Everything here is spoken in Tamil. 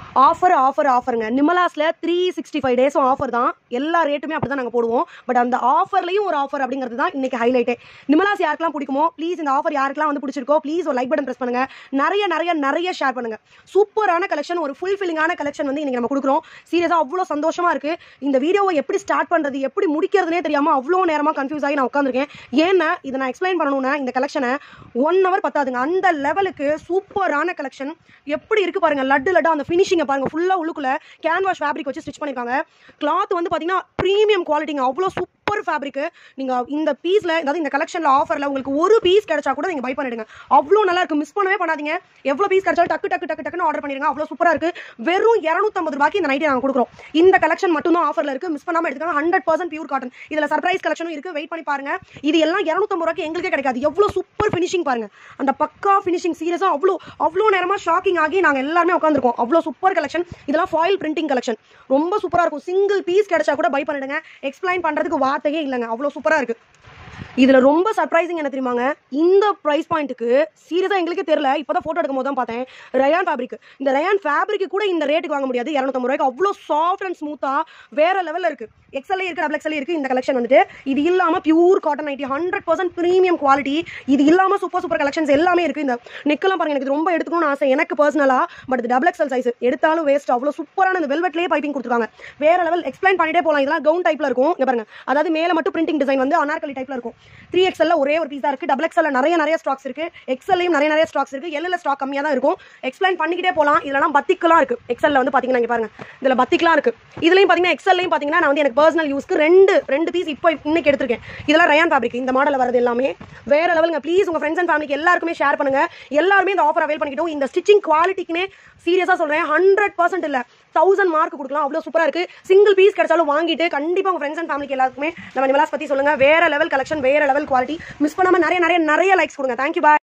ஆஃபர் ஆஃபர் ஆஃபருங்க நிமலாஸில் த்ரீ சிக்ஸ்டி ஃபைவ் டேஸும் ஆஃபர் தான் எல்லா ரேட்டுமே அப்படி தான் நாங்கள் போடுவோம் பட் அந்த ஆஃபர்லையும் ஒரு ஆஃபர் அப்படிங்கிறது தான் இன்னைக்கு ஹைலைட்டே நிமலாஸ் யாருக்கெல்லாம் பிடிக்குமோ ப்ளீஸ் இந்த ஆஃபர் யாருக்கெல்லாம் வந்து பிடிச்சிருக்கோ ப்ளீஸ் ஒரு லைக் பட்டன் ப்ரெஸ் பண்ணுங்க நிறைய நிறைய நிறைய ஷேர் பண்ணுங்க சூப்பரான கலெக்ஷன் ஒரு ஃபுல் ஃபில்லிங்கான கலெக்ஷன் வந்து இன்னைக்கு நம்ம கொடுக்குறோம் சீரியஸாக அவ்வளோ சந்தோஷமா இருக்கு இந்த வீடியோவை எப்படி ஸ்டார்ட் பண்றது எப்படி முடிக்கிறதுனே தெரியாம அவ்வளோ நேரமா கன்ஃபியூஸ் ஆகி நான் உட்காந்துருக்கேன் ஏன்னா இதை நான் எக்ஸ்பிளைன் பண்ணணும்னா இந்த கலெக்ஷனை ஒன் ஹவர் பத்தாதுங்க அந்த லெவலுக்கு சூப்பரான கலெக்ஷன் எப்படி இருக்கு பாருங்க லட்டு லட்டு அந்த ஃபினிஷிங்கை பாருங்க ஃபுல்லா உள்ளுக்குள்ள கேன்வாஷ் ஃபேப்ரிக் வச்சு ஸ்டிச் பண்ணிருக்காங்க கிளாத் வந்து பாத்தீங்கன்னா ப்ரீமியம் குவாலிட்டிங்க அவ்வளோ சூப்பர் ஃபேப்ரிக் நீங்க இந்த பீஸ்ல அதாவது இந்த கலெக்ஷன்ல ஆஃபர்ல உங்களுக்கு ஒரு பீஸ் கிடைச்சா கூட நீங்க பை பண்ணிடுங்க அவ்வளோ நல்லா இருக்கு மிஸ் பண்ணவே பண்ணாதீங்க எவ்வளவு பீஸ் கிடைச்சாலும் டக்கு டக்கு டக்கு டக்குன்னு ஆர்டர் பண்ணிருங்க அவ்வளோ சூப்பரா இருக்கு வெறும் 250 ரூபாய்க்கு இந்த நைட்டே நாங்க கொடுக்குறோம் இந்த கலெக்ஷன் மட்டும் தான் ஆஃபர்ல இருக்கு மிஸ் பண்ணாம எடுத்துக்கோங்க ஹண்ட்ரட் பர்சன்ட் பியூர் காட்டன் இதுல சர்ப்ரைஸ் கலெக்ஷனும் இருக்கு வெயிட் பண்ணி பாருங்க இது எல்லாம் 250 ரூபாய்க்கு எங்களுக்கே கிடைக்காது எவ்வளவு சூப்பர் ஃபினிஷிங் பாருங்க அந்த பக்கா ஃபினிஷிங் சீரியஸா அவ்வளோ அவ்வளோ நேரமா ஷாக்கிங் ஆகி நாங்க எல்லாருமே உட்காந்துருக்கோம் அவ்வளோ சூப்பர் கலெக்ஷன் இதெல்லாம் ஃபாயில் பிரிண்டிங் கலெக்ஷன் ரொம்ப சூப்பரா இருக்கும் சிங்கிள் பீஸ் கிடைச்சா கூட பை பண்ணிடுங்க எக்ஸ்பிளைன் பண்றதுக்கு வார்த்தையே இல்லைங்க அவ்வளோ சூப்பரா இருக்கு இதுல ரொம்ப சர்ப்ரைசிங் என்ன தெரியுமாங்க இந்த பிரைஸ் பாயிண்ட்டுக்கு சீரியஸா எங்களுக்கே தெரியல இப்பதான் போட்டோ எடுக்கும் போது தான் பார்த்தேன் ரயான் ஃபேப்ரிக் இந்த ரயான் ஃபேப்ரிக் கூட இந்த ரேட்டுக்கு வாங்க முடியாது இரநூத்தம்பது ரூபாய்க்கு அவ்வளோ சாஃப்ட் அண்ட் ஸ்மூத்தா வேற லெவல்ல இருக்கு எக்ஸ்எல்ஏ இருக்கு டபுள் எக்ஸ்எல்ஏ இருக்கு இந்த கலெக்ஷன் வந்துட்டு இது இல்லாம pure cotton nighty hundred percent premium quality இது இல்லாம சூப்பர் சூப்பர் கலெக்ஷன்ஸ் எல்லாமே இருக்கு இந்த நெக்கெல்லாம் பாருங்க எனக்கு இது ரொம்ப எடுத்துக்கணும்னு ஆசை எனக்கு பர்சனலா பட் இது டபுள் எக்ஸ்எல் சைஸ் எடுத்தாலும் வேஸ்ட் அவ்வளோ சூப்பரான இந்த வெல்வெட்லேயே பைப்பிங் கொடுத்துருக்காங்க வேற லெவல் எக்ஸ்பிளைன் பண்ணிட்டே போகலாம் இதெல்லாம் கவுன் டைப்ல இருக்கும் இங்க பாருங்க அதாவது மேல மட்டும் பிரிண்டிங் டிசைன் வந்து அனார்கலி டைப்ல இருக்கும் த்ரீ எக்ஸ்எல்ல ஒரே ஒரு பீஸா இருக்கு டபுள் எக்ஸ்எல்ல நிறைய நிறைய ஸ்டாக்ஸ் இருக்கு எக்ஸ்எல்லையும் நிறைய நிறைய ஸ்டாக்ஸ் இருக்கு எல்ல ஸ்டாக் கம்மியா தான் இருக்கும் எக்ஸ்பிளைன் பண்ணிக்கிட்டே போகலாம் இதெல்லாம் பத்திக்கெல்லாம் இருக்கு எக்ஸ்எல்ல வந்து பாத்தீங்கன்னா இங்க பாருங்க இதுல பத்திக்கெல்லாம் இருக்கு இதுலயும் பாத்தீங்கன்னா எக்ஸ்எல்லையும் பாத்தீங்கன்னா நான் வந்து எனக்கு பர்சனல் யூஸ்க்கு ரெண்டு ரெண்டு பீஸ் இப்போ இன்னைக்கு எடுத்திருக்கேன் இதெல்லாம் ரயான் ஃபேப்ரிக் இந்த மாடல் வரது எல்லாமே வேற லெவலுங்க ப்ளீஸ் உங்க ஃப்ரெண்ட்ஸ் அண்ட் ஃபேமிலிக்கு எல்லாருக்குமே ஷேர் பண்ணுங்க எல்லாருமே இந்த ஆஃபர் அவைல் பண்ணிக்கிட்டோம் இந்த ஸ்டிச்சிங் குவாலிட்டிக்குனே சீரியஸா சொல்றேன் ஹண்ட்ரட் பர்சன்ட் இல்ல தௌசண்ட் மார்க் கொடுக்கலாம் அவ்வளவு சூப்பரா இருக்கு சிங்கிள் பீஸ் கிடைச்சாலும் வாங்கிட்டு கண்டிப்பா உங்க ஃப்ரெண்ட்ஸ் அண்ட் ஃபேமிலிக்கு எல்லாருக்குமே நம்ம நிமலாஸ் பத்தி சொல்லுங்க வேற லெவல் கலெக்ஷன் வேற லெவல் குவாலிட்டி மிஸ் பண்ணாம நிறைய நிறைய நிறைய லைக்ஸ் கொடுங்க தேங்க்யூ பாய்